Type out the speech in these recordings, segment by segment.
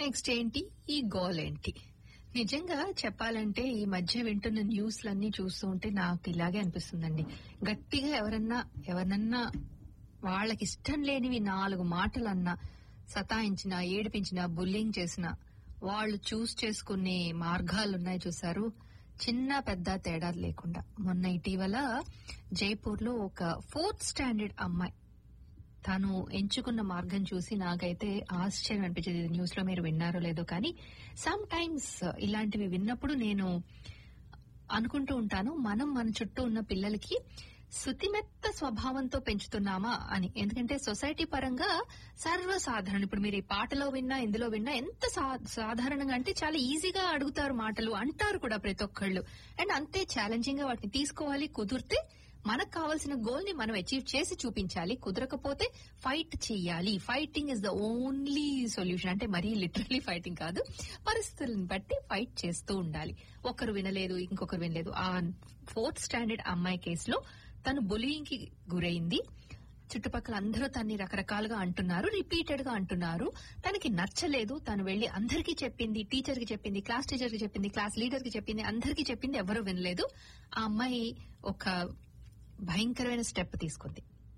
next ఏంటి ఈ goal ఏంటి నిజంగా చెప్పాలంటే ఈ మధ్య వింటున్న న్యూస్లన్నీ చూస్తూ ఉంటే నాకు ఇలాగే అనిపిస్తుందండి గట్టిగా ఎవరన్నా ఎవరన్నా వాళ్ళకి ఇష్టం లేనివి నాలుగు మాటలన్నా సతాయించిన ఏడిపించిన బుల్లింగ్ చేసిన వాళ్ళు చూస్ చేసుకునే మార్గాలు ఉన్నాయి చూసారు చిన్న పెద్ద తేడా లేకుండా మొన్న ఇటీవల జైపూర్ లో ఒక ఫోర్త్ స్టాండర్డ్ అమ్మాయి తాను ఎంచుకున్న మార్గం చూసి నాకైతే ఆశ్చర్యం అనిపించేది ఇది న్యూస్ లో మీరు విన్నారో లేదో కానీ సమ్ టైమ్స్ ఇలాంటివి విన్నప్పుడు నేను అనుకుంటూ ఉంటాను మనం మన చుట్టూ ఉన్న పిల్లలకి శుతిమెత్త స్వభావంతో పెంచుతున్నామా అని ఎందుకంటే సొసైటీ పరంగా సర్వసాధారణం ఇప్పుడు మీరు ఈ పాటలో విన్నా ఇందులో విన్నా ఎంత సా- సాధారణంగా అంటే చాలా ఈజీగా అడుగుతారు మాటలు అంటారు కూడా ప్రతి ఒక్కళ్ళు అండ్ అంతే ఛాలెంజింగ్ గా వాటిని తీసుకోవాలి కుదిరితే మనకు కావాల్సిన గోల్ ని మనం అచీవ్ చేసి చూపించాలి కుదరకపోతే ఫైట్ చేయాలి fighting is the only solution అంటే మరీ లిటరలీ ఫైటింగ్ కాదు పరిస్థితులను బట్టి ఫైట్ చేస్తూ ఉండాలి ఒకరు వినలేదు ఇంకొకరు వినలేదు ఆ ఫోర్త్ స్టాండర్డ్ అమ్మాయి కేసులో తను బులియింగ్ కి గురైంది చుట్టుపక్కల అందరూ తన్ని రకరకాలుగా అంటున్నారు రిపీటెడ్ గా అంటున్నారు తనకి నచ్చలేదు తను వెళ్లి అందరికీ చెప్పింది టీచర్ కి చెప్పింది క్లాస్ టీచర్ కి చెప్పింది క్లాస్ లీడర్ కి చెప్పింది అందరికీ చెప్పింది ఎవరూ వినలేదు ఆ అమ్మాయి ఒక భయంకరమైన స్టెప్ తీసుకుంది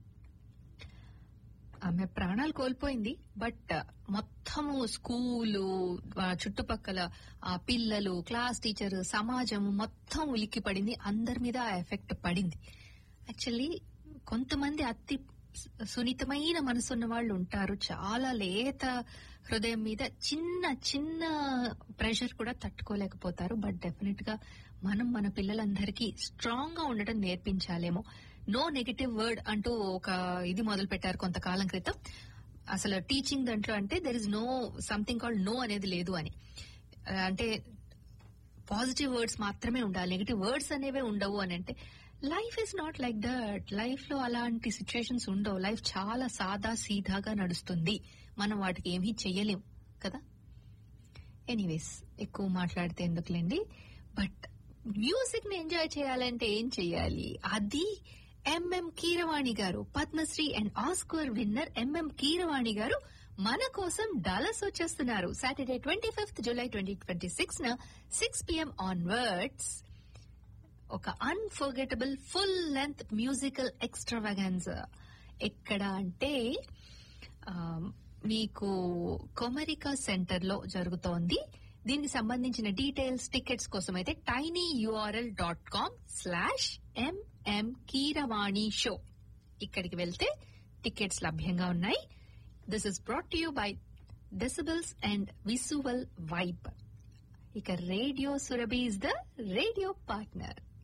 ఆమె ప్రాణాలు కోల్పోయింది బట్ మొత్తము స్కూలు ఆ చుట్టుపక్కల ఆ పిల్లలు క్లాస్ టీచర్ సమాజం మొత్తం ఉలిక్కి పడింది అందరి మీద ఆ ఎఫెక్ట్ పడింది యాక్చువల్లీ కొంతమంది అతి సున్నితమైన మనసున్న వాళ్ళు ఉంటారు చాలా లేత హృదయం మీద చిన్న చిన్న ప్రెషర్ కూడా తట్టుకోలేకపోతారు బట్ డెఫినెట్ గా మనం మన పిల్లలందరికీ స్ట్రాంగ్ గా ఉండటం నేర్పించాలేమో నో నెగటివ్ వర్డ్ అంటూ ఒక ఇది మొదలు పెట్టారు కొంతకాలం క్రితం అసలు టీచింగ్ దాంట్లో అంటే there is no something called no అనేది లేదు అని ఆ, అంటే పాజిటివ్ వర్డ్స్ మాత్రమే ఉండాలి నెగిటివ్ వర్డ్స్ అనేవే ఉండవు అని అంటే life is not like that life లో అలాంటి సిచ్యుయేషన్స్ ఉండవు లైఫ్ చాలా సాదా సీదాగా నడుస్తుంది మనం వాటికి ఏమీ చెయ్యలేం కదా ఎనీవేస్ ఎక్కువ మాట్లాడితే ఎందుకులేండి బట్ మ్యూజిక్ ని ఎంజాయ్ చేయాలంటే ఏం చెయ్యాలి అది MM Keeravani garu Padmashri and Oscar winner MM Keeravani garu మన కోసం డాలస్ వచ్చేస్తున్నారు Saturday twenty fifth July twenty twenty six న సిక్స్ పిఎం ఆన్వర్డ్స్ ఒక unforgettable full length musical extravaganza ఎక్కడ అంటే ఆ, మీకు కొమరికా సెంటర్ లో జరుగుతోంది దీనికి సంబంధించిన డీటెయిల్స్ టికెట్స్ కోసం అయితే tiny URL dot com slash MM Keeravani show ఇక్కడికి వెళ్తే టికెట్స్ లభ్యంగా ఉన్నాయి this is brought you by decibels and visual vibe ఇక radio Surabhi is the radio partner